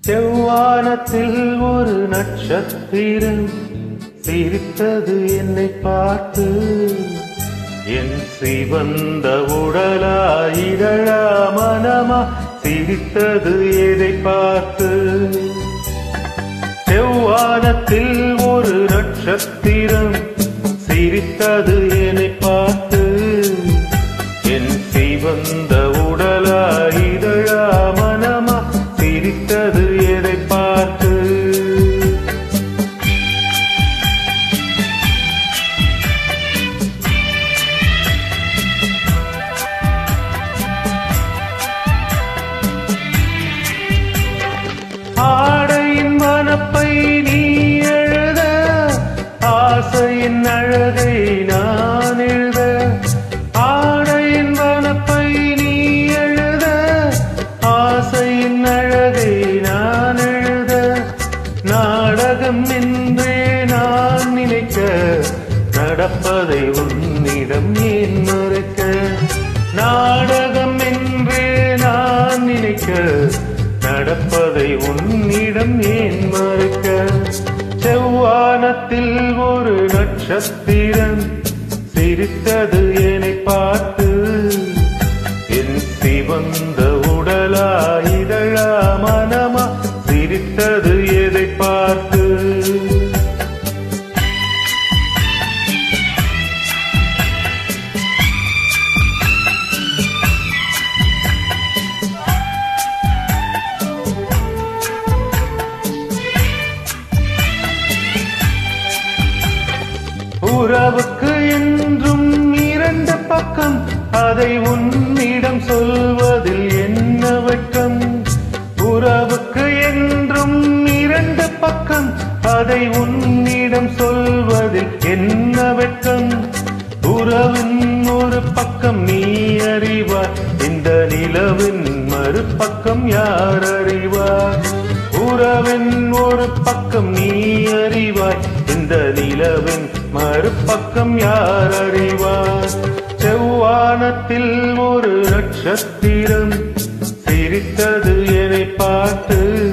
செவ்வானத்தில் ஒரு நட்சத்திரம் சிரித்தது என்னை பார்த்து என் சிவந்த உடலா இதழா மனமா சிரித்தது எதை பார்த்து செவ்வானத்தில் ஒரு நட்சத்திரம் சிரித்தது என்னை பார்த்து என் சிவந்த உடலா இதழா மனமா சிரித்தது எதை பார்த்து ஆடையின் மனப்பை நீ எழுத ஆசையின் அழகை நான் எழுத ஆடையின் மனப்பை நீ எழுத ஆசையின் அழகை நான் எழுத நாடகம் என்றே நான் நினைக்க நடப்பதை உன்னிடம் ஏன் மறைக்க நாடகம் என்றே நான் நினைக்க நடப்பதை உன்னிடம் ஏன் மறைக்க செவ்வானத்தில் ஒரு நட்சத்திரம் சிரித்தது என்னை பார்த்து என் சிவந்த உடலா இதழா மனமா சிரித்தது எதை பார்த்து உறவுக்கு என்றும் இரண்டு பக்கம் அதை உன்னிடம் சொல்வதில் என்ன வெட்கம் உறவுக்கு என்றும் இரண்டு பக்கம் அதை உன்னிடம் சொல்வதில் என்ன வெட்கம் உறவின் ஒரு பக்கம் நீ அறிவார் இந்த நிலவின் மறுபக்கம் யார் அறிவார் உறவின் ஒரு பக்கம் நீ அறிவாய் இந்த நிலவின் மறுபக்கம் யார் அறிவார் செவ்வானத்தில் ஒரு நட்சத்திரம் சிரித்தது என்னை பார்த்து